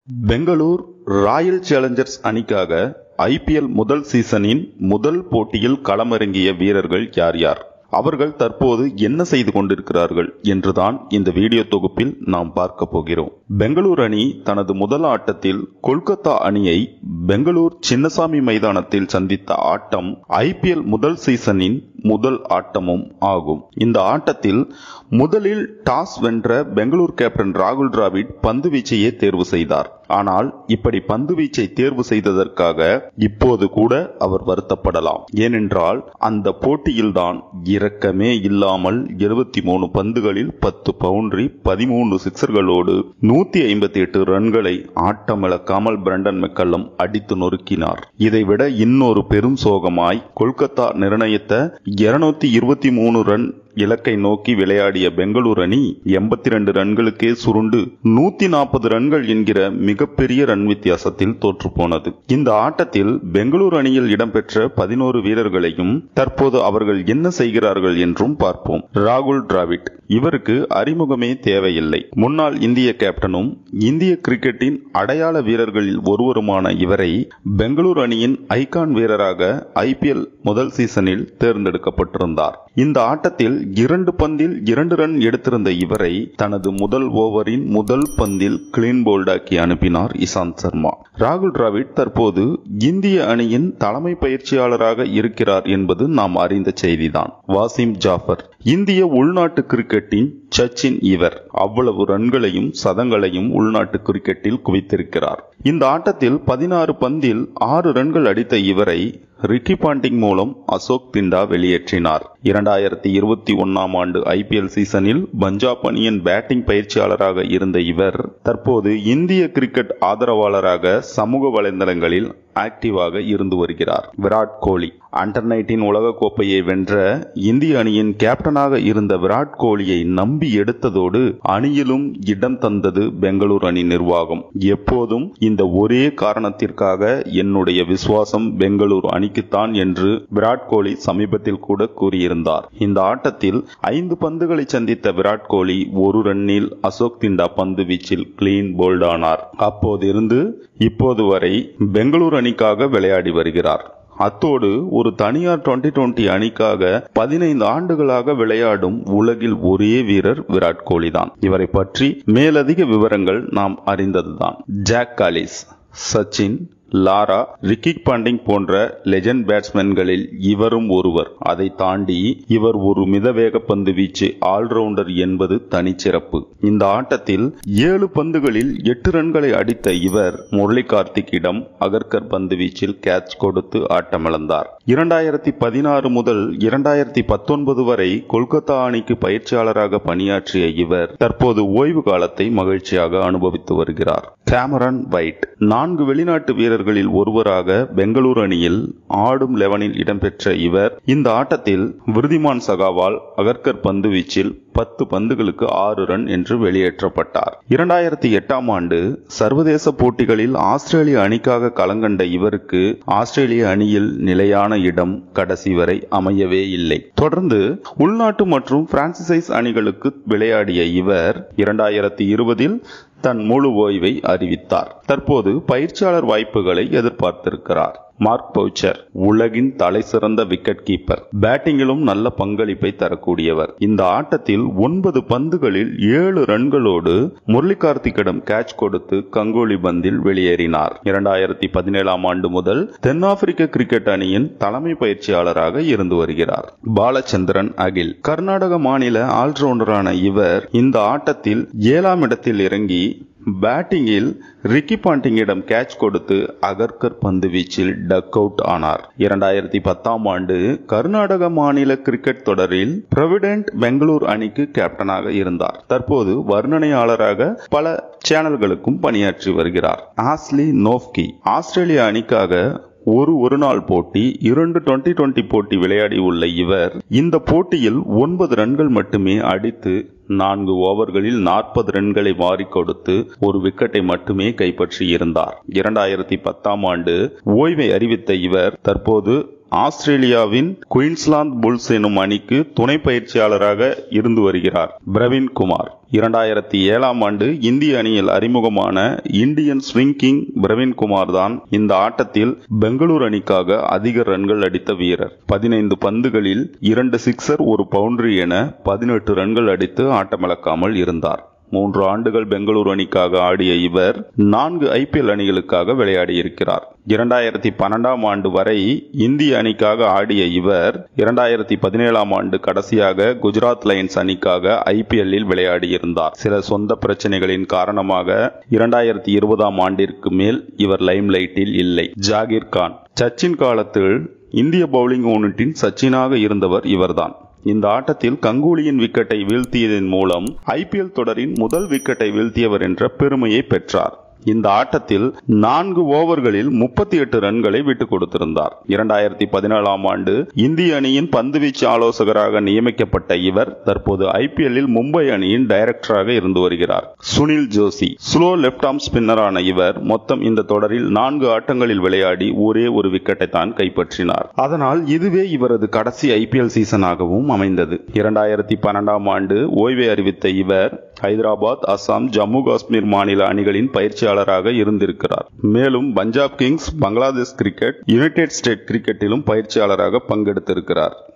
Bangalore Royal Challengers அணிக்காக IPL முதல் சீசனின் முதல் போட்டியில் களமிறங்கிய வீரர்கள் யார் யார் அவர்கள் தற்போது என்ன செய்து கொண்டிருக்கிறார்கள் என்றுதான் இந்த வீடியோ தொகுப்பில் நாம் பார்க்க போகிறோம் பெங்களூர் அணி தனது முதல் ஆட்டத்தில் கொல்கத்தா அணியை பெங்களூர் சின்னசாமி மைதானத்தில் சந்தித்த ஆட்டம் ஐபிஎல் முதல் சீசனின் முதல் ஆட்டமும் ஆகும் இந்த ஆட்டத்தில் முதலில் டாஸ் வென்ற பெங்களூர் கேப்டன் ராகுல் டிராவிட் பந்து வீச்சையே தேர்வு செய்தார் ஆனால் இப்படி பந்து வீச்சை தேர்வு செய்ததற்காக இப்போது கூட அவர் வருத்தப்படலாம் ஏனென்றால் அந்த போட்டியில்தான் இரக்கமே இல்லாமல் எழுபத்தி மூணு பந்துகளில் பத்து பவுண்டரி பதிமூன்று சிக்சர்களோடு நூத்தி ஐம்பத்தி எட்டு ரன்களை ஆட்டமிழக்காமல் பிரண்டன் மெக்கல்லம் அடித்து நொறுக்கினார் இதைவிட இன்னொரு பெரும் சோகமாய் கொல்கத்தா நிர்ணயித்த இருநூத்தி இருபத்தி மூணு ரன் இலக்கை நோக்கி விளையாடிய பெங்களூர் அணி எண்பத்தி ரெண்டு ரன்களுக்கே சுருண்டு நூத்தி நாற்பது ரன்கள் என்கிற மிகப்பெரிய ரன் வித்தியாசத்தில் தோற்று போனது இந்த ஆட்டத்தில் பெங்களூர் அணியில் இடம்பெற்ற பதினோரு வீரர்களையும் தற்போது அவர்கள் என்ன செய்கிறார்கள் என்றும் பார்ப்போம் ராகுல் டிராவிட் இவருக்கு அறிமுகமே தேவையில்லை முன்னாள் இந்திய கேப்டனும் இந்திய கிரிக்கெட்டின் அடையாள வீரர்களில் ஒருவருமான இவரை பெங்களூர் அணியின் ஐகான் வீரராக ஐபிஎல் முதல் சீசனில் தேர்ந்தெடுக்கப்பட்டிருந்தார் இந்த ஆட்டத்தில் இரண்டு பந்தில் இரண்டு ரன் எடுத்திருந்த இவரை தனது முதல் ஓவரின் முதல் பந்தில் கிளீன் போல்டாக்கி அனுப்பினார் இசாந்த் சர்மா ராகுல் டிராவிட் தற்போது இந்திய அணியின் தலைமை பயிற்சியாளராக இருக்கிறார் என்பது நாம் அறிந்த செய்திதான் வாசிம் ஜாஃபர் இந்திய உள்நாட்டு கிரிக்கெட்டின் சச்சின் இவர் அவ்வளவு ரன்களையும் சதங்களையும் உள்நாட்டு கிரிக்கெட்டில் குவித்திருக்கிறார் இந்த ஆட்டத்தில் பதினாறு பந்தில் ஆறு ரன்கள் அடித்த இவரை ரிக்கி பாண்டிங் மூலம் அசோக் திண்டா வெளியேற்றினார் இரண்டாயிரத்தி இருபத்தி ஒன்னாம் ஆண்டு ஐபிஎல் சீசனில் பஞ்சாப் அணியின் பேட்டிங் பயிற்சியாளராக இருந்த இவர் தற்போது இந்திய கிரிக்கெட் ஆதரவாளராக சமூக வலைதளங்களில் ஆக்டிவாக இருந்து வருகிறார் விராட் கோலி அண்டர் நைன்டீன் உலக கோப்பையை வென்ற இந்திய அணியின் கேப்டனாக இருந்த விராட் கோலியை நம்பி எடுத்ததோடு அணியிலும் இடம் தந்தது பெங்களூர் அணி நிர்வாகம் எப்போதும் இந்த ஒரே காரணத்திற்காக என்னுடைய விசுவாசம் பெங்களூர் அணிக்குத்தான் என்று விராட் கோலி சமீபத்தில் கூட கூறியிருந்தார் இந்த ஆட்டத்தில் ஐந்து பந்துகளை சந்தித்த விராட் கோலி ஒரு ரன்னில் அசோக் திண்டா பந்து வீச்சில் கிளீன் போல்டானார் அப்போதிருந்து இப்போது வரை பெங்களூர் அணிக்காக விளையாடி வருகிறார் அத்தோடு ஒரு தனியார் டுவெண்டி டுவெண்டி அணிக்காக பதினைந்து ஆண்டுகளாக விளையாடும் உலகில் ஒரே வீரர் விராட் கோலி தான் இவரை பற்றி மேலதிக விவரங்கள் நாம் அறிந்ததுதான் Jack Kallis Sachin Lara Ricky Ponting போன்ற லெஜண்ட் பேட்ஸ்மேன்களில் இவரும் ஒருவர் அதை தாண்டி இவர் ஒரு மிதவேக பந்து வீச்சு ஆல்ரவுண்டர் என்பது தனிச்சிறப்பு இந்த ஆட்டத்தில் ஏழு பந்துகளில் எட்டு ரன்களை அடித்த இவர் முரளி கார்த்திக்கிடம் அகர்கர் பந்து வீச்சில் கேட்ச் கொடுத்து ஆட்டமிழந்தார் இரண்டாயிரத்தி பதினாறு முதல் இரண்டாயிரத்தி பத்தொன்பது வரை கொல்கத்தா அணிக்கு பயிற்சியாளராக பணியாற்றிய இவர் தற்போது ஓய்வு காலத்தை மகிழ்ச்சியாக அனுபவித்து வருகிறார் கேமரன் வைட் நான்கு வெளிநாட்டு வீரர்களில் ஒருவராக பெங்களூரு அணியில் ஆடும் லெவனில் இடம்பெற்ற இவர் இந்த ஆட்டத்தில் விருதிமான் சகாவால் அகர்கர் பந்து வீச்சில் பத்து பந்துகளுக்கு ஆறு ரன் என்று வெளியேற்றப்பட்டார் இரண்டாயிரத்தி எட்டாம் ஆண்டு சர்வதேச போட்டிகளில் ஆஸ்திரேலிய அணிக்காக களங்கண்ட இவருக்கு ஆஸ்திரேலிய அணியில் நிலையான இடம் கடைசி வரை அமையவே இல்லை தொடர்ந்து உள்நாட்டு மற்றும் பிரான்சிசைஸ் அணிகளுக்கு விளையாடிய இவர் இரண்டாயிரத்தி இருபதில் தன் முழு ஓய்வை அறிவித்தார் தற்போது பயிற்சியாளர் வாய்ப்புகளை எதிர்பார்த்திருக்கிறார் மார்க் பவுச்சர் உலகின் தலை சிறந்த விக்கெட் கீப்பர் பேட்டிங்கிலும் நல்ல பங்களிப்பை தரக்கூடியவர் இந்த ஆட்டத்தில் ஒன்பது பந்துகளில் ஏழு ரன்களோடு முரளி கார்த்திக்கிடம் கேட்ச் கொடுத்து கங்கோலி பந்தில் வெளியேறினார் இரண்டாயிரத்தி பதினேழாம் ஆண்டு முதல் தென்னாப்பிரிக்க கிரிக்கெட் அணியின் தலைமை பயிற்சியாளராக இருந்து வருகிறார் பாலச்சந்திரன் அகில் கர்நாடக மாநில ஆல்ரவுண்டரான இவர் இந்த ஆட்டத்தில் ஏழாம் இடத்தில் இறங்கி பேட்டிங்கில் ரிக்கி பாண்டிங்கிடம் கேட்ச் கொடுத்து அகர்கர் பந்து வீச்சில் டக் அவுட் ஆனார் இரண்டாயிரத்தி பத்தாம் ஆண்டு கர்நாடக மாநில கிரிக்கெட் தொடரில் பிரவிடென்ட் பெங்களூர் அணிக்கு கேப்டனாக இருந்தார் தற்போது வர்ணனையாளராக பல சேனல்களுக்கும் பணியாற்றி வருகிறார் ஆஸ்லி நோஃப்கி ஆஸ்திரேலிய அணிக்காக ஒரு ஒரு நாள் போட்டி இரண்டு டுவெண்டி டுவெண்டி போட்டி விளையாடி உள்ள இவர் இந்த போட்டியில் ஒன்பது ரன்கள் மட்டுமே அடித்து நான்கு ஓவர்களில் நாற்பது ரன்களை வாரி கொடுத்து ஒரு விக்கெட்டை மட்டுமே கைப்பற்றி இருந்தார் இரண்டாயிரத்தி பத்தாம் ஆண்டு ஓய்வை அறிவித்த இவர் தற்போது ஆஸ்திரேலியாவின் குயின்ஸ்லாந்து புல்ஸ் எனும் அணிக்கு துணை பயிற்சியாளராக இருந்து வருகிறார் பிரவீன் குமார் இரண்டாயிரத்தி ஏழாம் ஆண்டு இந்திய அணியில் அறிமுகமான Indian swing king Praveen Kumar தான் இந்த ஆட்டத்தில் பெங்களூரு அணிக்காக அதிக ரன்கள் அடித்த வீரர் பதினைந்து பந்துகளில் இரண்டு சிக்சர் ஒரு பவுண்டரி என பதினெட்டு ரன்கள் அடித்து ஆட்டமிழக்காமல் இருந்தார் மூன்று ஆண்டுகள் பெங்களூரு அணிக்காக ஆடிய இவர் நான்கு ஐபிஎல் அணிகளுக்காக விளையாடியிருக்கிறார் இரண்டாயிரத்தி பன்னெண்டாம் ஆண்டு வரை இந்திய அணிக்காக ஆடிய இவர் இரண்டாயிரத்தி பதினேழாம் ஆண்டு கடைசியாக குஜராத் லைன்ஸ் அணிக்காக ஐபிஎல்லில் விளையாடியிருந்தார் சில சொந்த பிரச்சனைகளின் காரணமாக இரண்டாயிரத்தி இருபதாம் ஆண்டிற்கு மேல் இவர் லைம் லைட்டில் இல்லை ஜாகிர் கான் சச்சின் காலத்தில் இந்திய பவுலிங் யூனிட்டின் சச்சினாக இருந்தவர் இவர்தான் இந்த ஆட்டத்தில் கங்குலியின் விக்கெட்டை வீழ்த்தியதன் மூலம் ஐபிஎல் தொடரின் முதல் விக்கெட்டை வீழ்த்தியவர் என்ற பெருமையை பெற்றார் இந்த ஆட்டத்தில் நான்கு ஓவர்களில் முப்பத்தி எட்டு ரன்களை விட்டுக் கொடுத்திருந்தார் இரண்டாயிரத்தி பதினேழாம் ஆண்டு இந்திய அணியின் பந்துவீச்சு ஆலோசகராக நியமிக்கப்பட்ட இவர் தற்போது ஐபிஎல்லில் மும்பை அணியின் டைரக்டராக இருந்து வருகிறார் Sunil Joshi slow left arm ஸ்பின்னரான இவர் மொத்தம் இந்த தொடரில் நான்கு ஆட்டங்களில் விளையாடி ஒரே ஒரு விக்கெட்டை தான் கைப்பற்றினார் அதனால் இதுவே இவரது கடைசி ஐபிஎல் சீசனாகவும் அமைந்தது இரண்டாயிரத்தி பன்னெண்டாம் ஆண்டு ஓய்வை அறிவித்த இவர் ஹைதராபாத் அசாம் ஜம்மு காஷ்மீர் மாநில அணிகளின் பயிற்சியாளராக இருந்திருக்கிறார் மேலும் Punjab Kings Bangladesh cricket United State கிரிக்கெட்டிலும் பயிற்சியாளராக பங்கெடுத்திருக்கிறார்